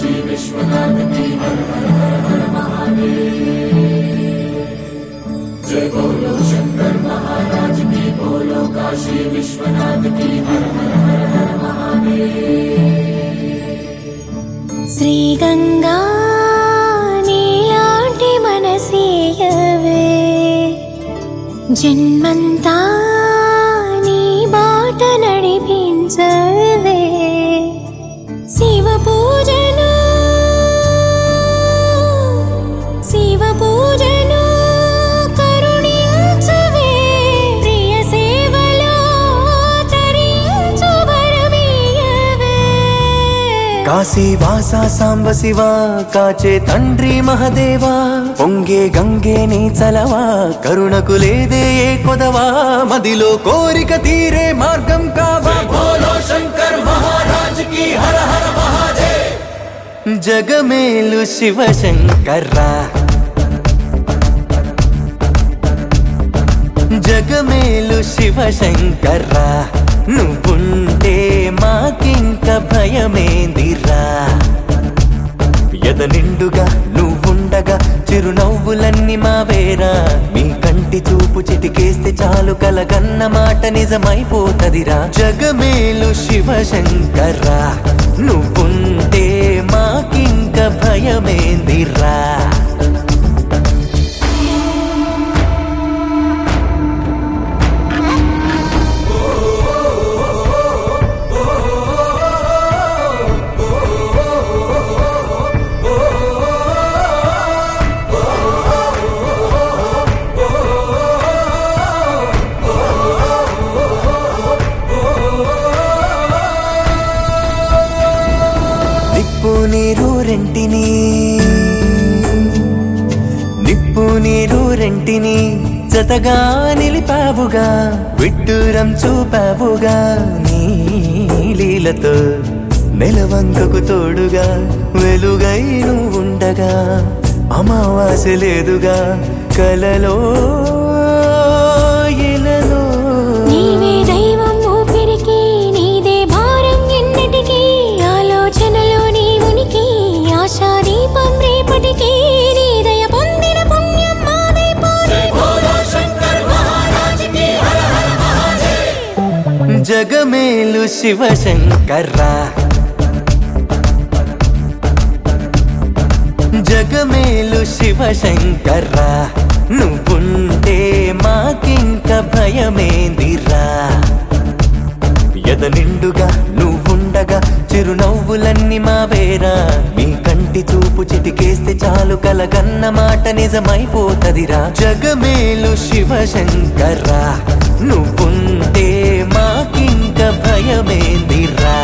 काशी विश्वनाथ की हर हर हर हर महादेव जय बोलो शंकर महाराज की बोलो काशी विश्वनाथ की हर हर हर हर महादेव శ్రీగంగా నీలాంటి మనసీయవే జన్మంతా నీ బాట నడిపించవే శివ పూజను శివ పూజను కరుణించవే ప్రియ సేవలో తరించు వరమీయవే కాశీ వాస సాంబ శివ కాచే తండ్రి మహదేవా పొంగే గంగే నీ చలవా కరుణకు లేదే ఏ కొదవా మదిలో కోరిక తీరే మార్గం కావా బోలో శంకర్ మహారాజ్ కి హర హర మహాదేవ్ జగమేలు శివ శంకర్రా జగమేలు శివ శంకర్రా నువ్వుంటే మాకింక భయమేందిరా ఎద నిండుగా నువ్వుండగా చిరునవ్వులన్నీ మావేరా మీ కంటి చూపు చిటికేస్తే చాలు కలగన్న మాట నిజమైపోతదిరా జగమేలు శివ శంకర్రా నువ్వుంటే మాకింక భయమేందిరా నిప్పు నీరు రెంటిని నిప్పు నీరు రెంటిని జతగా నిలిపావుగా విడ్డూరం చూపావుగా నీ లీలతో నెలవంకకు తోడుగా వెలుగై నువ్వు ఉండగా అమావాస్య లేదుగా కలలో ఇలలో నీవే దైవం ఊపిరికి నీదే భారం ఎన్నటికీ ఆలోచనలో నీ ఉనికి ఆశా దీపం రేపటికి నీ దయ పొందిన పుణ్యం మాదే జగమేలు శివ శంకర్రా జగమేలు శివ శంకర్రా నువ్వుంటే మాకింక భయమేందిరా ఎద నిండుగా నువ్వుండగా చిరునవ్వులన్నీ మావేరా మీ కంటి చూపు చిటికేస్తే చాలు కలగన్న మాట నిజమైపోతదిరా జగమేలు శివ శంకర్రా నువ్వుంటే మాకింక భయమేందిరా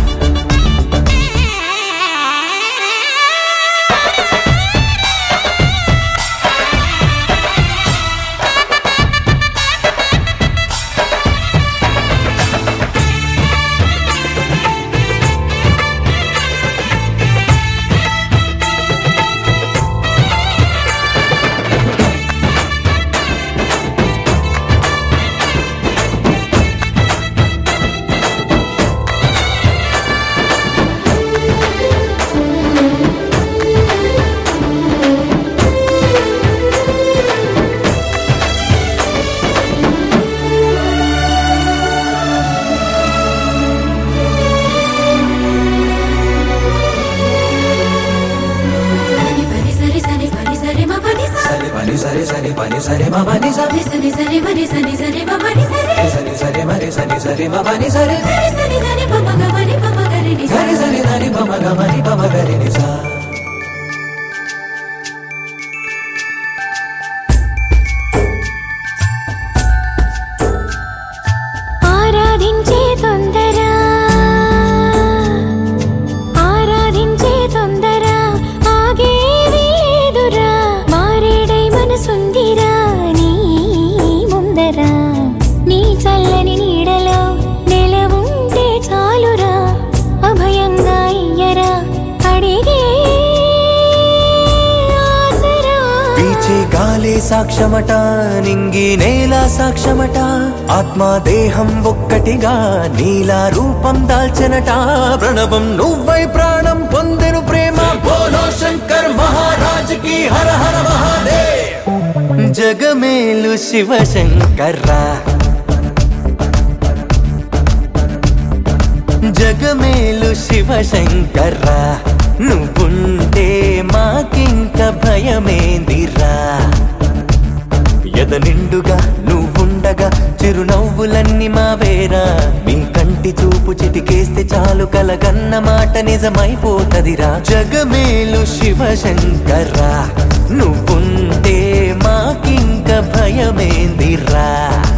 సని పని సరి సని పని సరి మ పని స సరి పని సరి సరి పని సరి మ పని సరి సని సని మరి సని సరి మ పని సరి సరి సరి మరి సరి సరి మ పని సరి సరి సని దని పమ గ మని పమ గరి ని సరి సరి దని పమ గ మని పమ గరి ని సా ఆరాధించే తొందర ఆరాధించే తొందర ఆగేది లేదురా మారేడై మనసుందిరా నీ ముందర నీ చల్లని నీడలో నెలవుంటే చాలురా అభయంగా ఇయ్యరా అడిగే ఆసరా పీచే గాలే సాక్ష్యమట నింగి నేల సాక్ష్యమట ఆత్మ దేహం ఒక్కటిగా నీలా రూపం దాల్చనట ప్రణవం నువ్వై ప్రాణం పొందెను ప్రేమ बोलो शंकर महाराज की हर हर महादेव జగమేలు శివశంకర్రా జగమేలు శివశంకర్రా నువ్వుంటే మాకింక భయమేందిరా ఎద నిండుగా నువ్వుండగా చిరునవ్వులన్నీ మావేరా మీ కంటి చూపు చిటికేస్తే చాలు కలగన్న మాట నిజమైపోతదిరా జగమేలు శివశంకర్రా నువ్వుంటే మాకింక భయమేందిరా